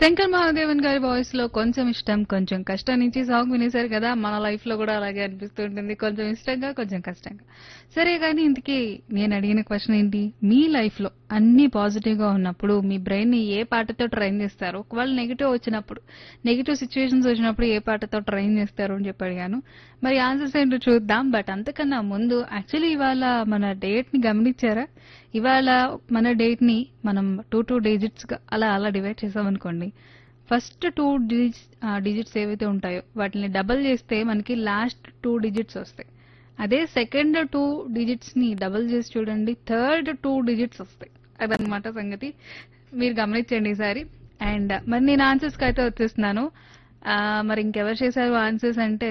శంకర్ మహాదేవన్ గారి వాయిస్ లో కొంచెం ఇష్టం కొంచెం కష్టం నుంచి సాంగ్ వినేశారు కదా మన లైఫ్ లో కూడా అలాగే అనిపిస్తుంటుంది కొంచెం ఇష్టంగా కొంచెం కష్టంగా సరే కానీ ఇంతకీ నేను అడిగిన క్వశ్చన్ ఏంటి మీ లైఫ్ లో అన్ని పాజిటివ్ గా ఉన్నప్పుడు మీ బ్రెయిన్ ని ఏ పాటతో ట్రైన్ చేస్తారు ఒకవేళ నెగిటివ్ వచ్చినప్పుడు నెగిటివ్ సిచ్యువేషన్స్ వచ్చినప్పుడు ఏ పాటతో ట్రైన్ చేస్తారు అని చెప్పి అడిగాను మరి ఆన్సర్స్ ఏంటో చూద్దాం బట్ అంతకన్నా ముందు యాక్చువల్లీ ఇవాళ మన డేట్ ని గమనించారా ఇవాళ మన డేట్ ని మనం టూ టూ డిజిట్స్ గా అలా అలా డివైడ్ చేసాం అనుకోండి ఫస్ట్ టూ డిజిట్స్ డిజిట్స్ ఏవైతే ఉంటాయో వాటిని డబుల్ చేస్తే మనకి లాస్ట్ టూ డిజిట్స్ వస్తాయి అదే సెకండ్ టూ డిజిట్స్ ని డబుల్ చేసి చూడండి థర్డ్ టూ డిజిట్స్ వస్తాయి అదనమాట సంగతి మీరు గమనించండి ఈసారి అండ్ మరి నేను ఆన్సర్స్ కి అయితే వచ్చేస్తున్నాను ఆ, మరి ఇంకెవరు చేశారు ఆన్సర్స్ అంటే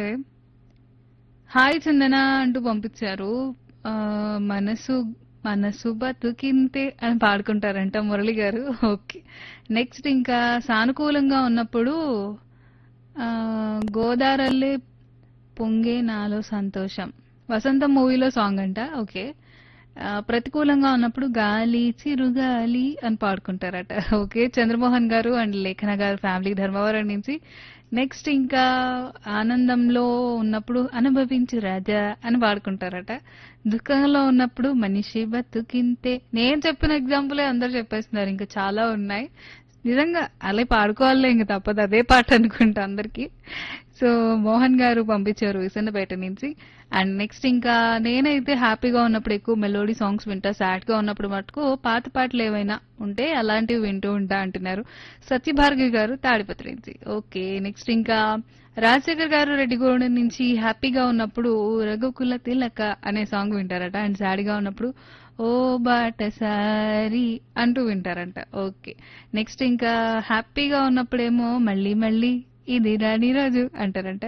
హాయ్ చందన అంటూ పంపించారు ఆ, మనసు మనసు బతుకింతే అని పాడుకుంటారంట మురళి గారు ఓకే నెక్స్ట్ ఇంకా సానుకూలంగా ఉన్నప్పుడు ఆ, గోదారల్లే పొంగే నాలో సంతోషం వసంతం మూవీలో సాంగ్ అంట ఓకే ఆ, ప్రతికూలంగా ఉన్నప్పుడు గాలి చిరుగాలి అని పాడుకుంటారట ఓకే చంద్రమోహన్ గారు అండ్ లేఖన గారు ఫ్యామిలీ ధర్మవరం నుంచి నెక్స్ట్ ఇంకా ఆనందంలో ఉన్నప్పుడు అనుభవించు రాజా అని పాడుకుంటారట దుఃఖంలో ఉన్నప్పుడు మనిషి బతుకింతే నేను చెప్పిన ఎగ్జాంపులే అందరు చెప్పేస్తున్నారు ఇంకా చాలా ఉన్నాయి నిజంగా అలా పాడుకోవాలి ఇంక తప్పదు అదే పాట అనుకుంటా అందరికి సో మోహన్ గారు పంపించారు విసన్నపేట నుంచి అండ్ నెక్స్ట్ ఇంకా నేనైతే హ్యాపీగా ఉన్నప్పుడు ఎక్కువ మెలోడీ సాంగ్స్ వింటా సాడ్ గా ఉన్నప్పుడు మటుకు పాత పాటలు ఏవైనా ఉంటే అలాంటివి వింటూ ఉంటా అంటున్నారు సత్యభార్గవి గారు తాడిపత్రి నుంచి ఓకే నెక్స్ట్ ఇంకా రాజశేఖర్ గారు రెడ్డిగూడెం నుంచి హ్యాపీగా ఉన్నప్పుడు రఘుకుల తిలక అనే సాంగ్ వింటారట అండ్ సాడ్ గా ఉన్నప్పుడు ఓ బాటసారి అంటూ వింటారంట ఓకే నెక్స్ట్ ఇంకా హ్యాపీగా ఉన్నప్పుడేమో మళ్ళీ మళ్ళీ ఇది రాని రోజు అంటారంట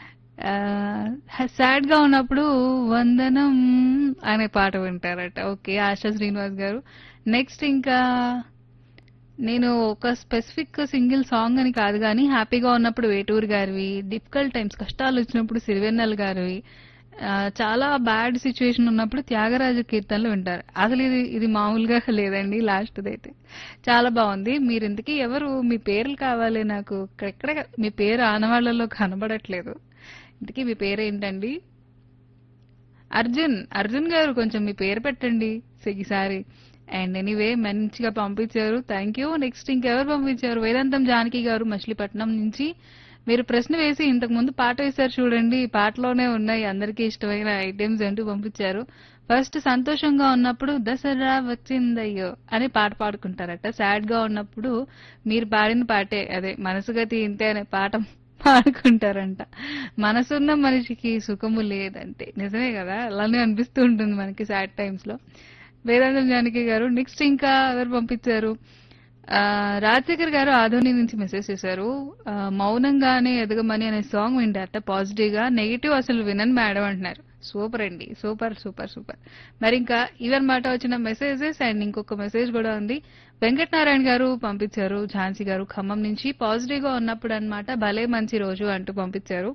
సాడ్ గా ఉన్నప్పుడు వందనం అనే పాట వింటారట ఓకే ఆశా శ్రీనివాస్ గారు నెక్స్ట్ ఇంకా నేను ఒక స్పెసిఫిక్ సింగిల్ సాంగ్ అని కాదు కానీ హ్యాపీగా ఉన్నప్పుడు వేటూరు గారివి డిఫికల్ట్ టైమ్స్ కష్టాలు వచ్చినప్పుడు సిరివెన్నెల గారివి ఆ, చాలా బ్యాడ్ సిచ్యువేషన్ ఉన్నప్పుడు త్యాగరాజు కీర్తనలు వింటారు అసలు ఇది ఇది మామూలుగా లేదండి లాస్ట్ అయితే చాలా బాగుంది మీరు ఇంతకీ ఎవరు మీ పేర్లు కావాలి నాకు ఎక్కడ మీ పేరు ఆనవాళ్లలో కనబడట్లేదు ఇంతకీ మీ పేరు ఏంటండి అర్జున్ అర్జున్ గారు కొంచెం మీ పేరు పెట్టండి ఈసారి అండ్ ఎనీవే మంచిగా పంపించారు థ్యాంక్ యూ నెక్స్ట్ ఇంకెవరు పంపించారు వేదాంతం జానకి గారు మచిలీపట్నం నుంచి మీరు ప్రశ్న వేసి ఇంతకు ముందు పాట వేశారు చూడండి ఈ పాటలోనే ఉన్నాయి అందరికీ ఇష్టమైన ఐటమ్స్ అంటూ పంపించారు ఫస్ట్ సంతోషంగా ఉన్నప్పుడు దసరా వచ్చిందయ్యో అని పాట పాడుకుంటారట సాడ్ గా ఉన్నప్పుడు మీరు పాడిన పాటే అదే మనసుగతి ఇంతే అనే పాట పాడుకుంటారంట మనసున్న మనిషికి సుఖము లేదంటే నిజమే కదా అలానే అనిపిస్తూ ఉంటుంది మనకి సాడ్ టైమ్స్ లో వేదాంతం జానకి గారు నెక్స్ట్ ఇంకా ఎవరు పంపించారు ఆ, రాజశేఖర్ గారు ఆధోని నుంచి మెసేజ్ చేశారు ఆ, మౌనంగానే ఎదగమని అనే సాంగ్ వింటారట పాజిటివ్ గా నెగిటివ్ అసలు వినని మేడం అంటున్నారు సూపర్ అండి సూపర్ సూపర్ సూపర్ మరి ఇంకా ఇవన్నమాట వచ్చిన మెసేజెస్ అండ్ ఇంకొక మెసేజ్ కూడా ఉంది వెంకటనారాయణ గారు పంపించారు ఝాన్సీ గారు ఖమ్మం నుంచి పాజిటివ్ గా ఉన్నప్పుడు అన్నమాట భలే మంచి రోజు అంటూ పంపించారు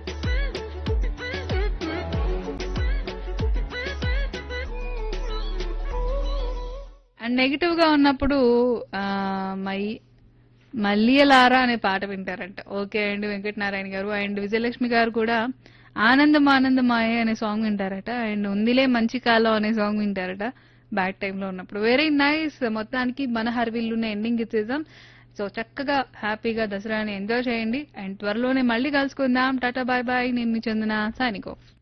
అండ్ నెగిటివ్ గా ఉన్నప్పుడు ఆ, మై మల్లియలారా అనే పాట వింటారంట ఓకే అండి వెంకటనారాయణ గారు అండ్ విజయలక్ష్మి గారు కూడా ఆనందం ఆనందమాయ అనే సాంగ్ వింటారట అండ్ ఉందిలే మంచి కాలం అనే సాంగ్ వింటారట బ్యాడ్ టైంలో ఉన్నప్పుడు వెరీ నైస్ మొత్తానికి మన హర్విల్లున్న ఎండింగ్ ఇచ్చేద్దాం సో చక్కగా హ్యాపీగా దసరాని ఎంజాయ్ చేయండి అండ్ త్వరలోనే మళ్ళీ కలుసుకుందాం టాటా బాయ్ బాయ్ నేను మీ చందన సైనిక్ ఆఫ్